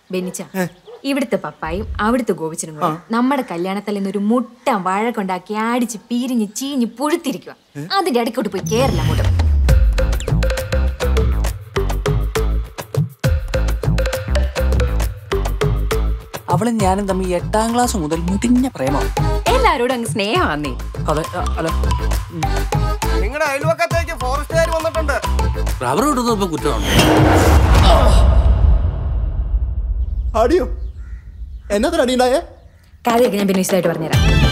ബെന്നിച്ച ഇവിടുത്തെ പപ്പായും അവിടുത്തെ ഗോപിച്ചനും കൂടെ നമ്മുടെ കല്യാണത്തിൽ നിന്ന് ഒരു മുട്ട വാഴ കൊണ്ടാക്കി ആടിച്ച് പീരിഞ്ഞ് ചീഞ്ഞ് പുഴുത്തിരിക്കുക അതിന്റെ ഇടയ്ക്കോട്ട് പോയി കേറില്ല അങ്ങോട്ട് അവളും ഞാനും തമ്മിൽ എട്ടാം ക്ലാസ് മുതൽ മുടിഞ്ഞ പ്രേമമാണ് എല്ലാരോടും അങ്ങ് സ്നേഹമാന്നേ അതെ അ, അല്ല നിങ്ങളുടെ അയൽവക്കത്തേക്ക് ഫോറസ്റ്റുകാർ വന്നിട്ടുണ്ട് റബ്ബർ കിട്ടുന്നത് ഇപ്പൊ കുറ്റമാണ് അടിയോ എന്നതിന് അടിയുണ്ടായേ കാര്യമൊക്കെ ഞാൻ പിന്നെ വിശദമായിട്ട് പറഞ്ഞുതരാം